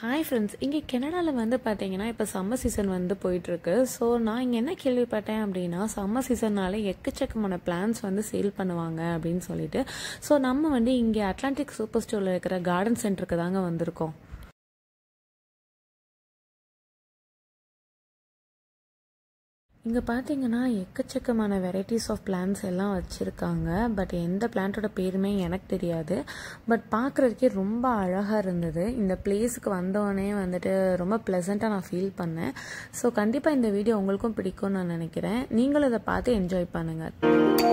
hi friends இங்கே கனடாவில் வந்து பார்த்தீங்கன்னா இப்போ சம்மர் சீசன் வந்து போயிட்டுருக்கு ஸோ நான் இங்கே என்ன கேள்விப்பட்டேன் அப்படின்னா சம்மர் சீசன்னால எக்கச்சக்கமான பிளான்ஸ் வந்து சேல் பண்ணுவாங்க அப்படின்னு சொல்லிட்டு ஸோ நம்ம வந்து இங்கே அட்லாண்டிக் சூப்பர் ஸ்டோரில் இருக்கிற கார்டன் சென்டருக்கு தாங்க வந்திருக்கோம் இங்கே பார்த்தீங்கன்னா எக்கச்சக்கமான வெரைட்டிஸ் ஆஃப் பிளான்ஸ் எல்லாம் வச்சுருக்காங்க பட் எந்த பிளான்ட்டோட பேருமே எனக்கு தெரியாது பட் பார்க்குறதுக்கே ரொம்ப அழகாக இருந்தது இந்த பிளேஸுக்கு வந்தோடனே வந்துட்டு ரொம்ப ப்ளசண்ட்டாக நான் ஃபீல் பண்ணேன் ஸோ கண்டிப்பாக இந்த வீடியோ உங்களுக்கும் பிடிக்கும்னு நான் நினைக்கிறேன் நீங்களும் இதை பார்த்து என்ஜாய் பண்ணுங்கள்